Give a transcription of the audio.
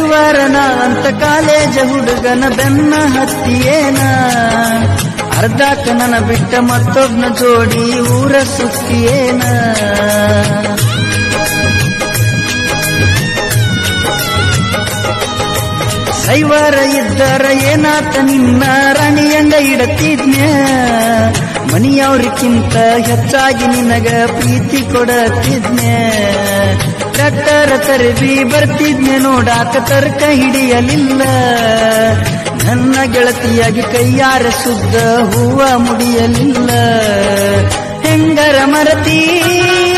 ಶೈವಾರನ ಅಂತ ಕಾಲೇಜ ಹುಡುಗನ ಬೆನ್ನ ಹತ್ತಿಯೇನ ಅರ್ಧಕ್ಕ ನನ್ನ ಬಿಟ್ಟ ಮತ್ತೊಬ್ನ ಜೋಡಿ ಊರ ಸುತ್ತಿಯೇನ ಶೈವಾರ ಇದ್ದರ ಏನಾತ ನಿನ್ನ ರಾಣಿಯಂಗ ಇಡತಿದ್ನ್ಯ ಮನಿಯವ್ರಿಗಿಂತ ಹೆಚ್ಚಾಗಿ ನಿನಗ ಪ್ರೀತಿ ಕೊಡತಿದ್ನೆ ಟ್ರ್ಯಾಕ್ಟರ್ ತರಬಿ ಬರ್ತಿದ್ನೆ ನೋಡಾಕ ತರ್ಕ ಹಿಡಿಯಲಿಲ್ಲ ನನ್ನ ಗೆಳತಿಯಾಗಿ ಕೈಯಾರ ಸುದ್ದ ಹೂವ ಮುಡಿಯಲಿಲ್ಲ ಹೆಂಗರ ಮರತಿ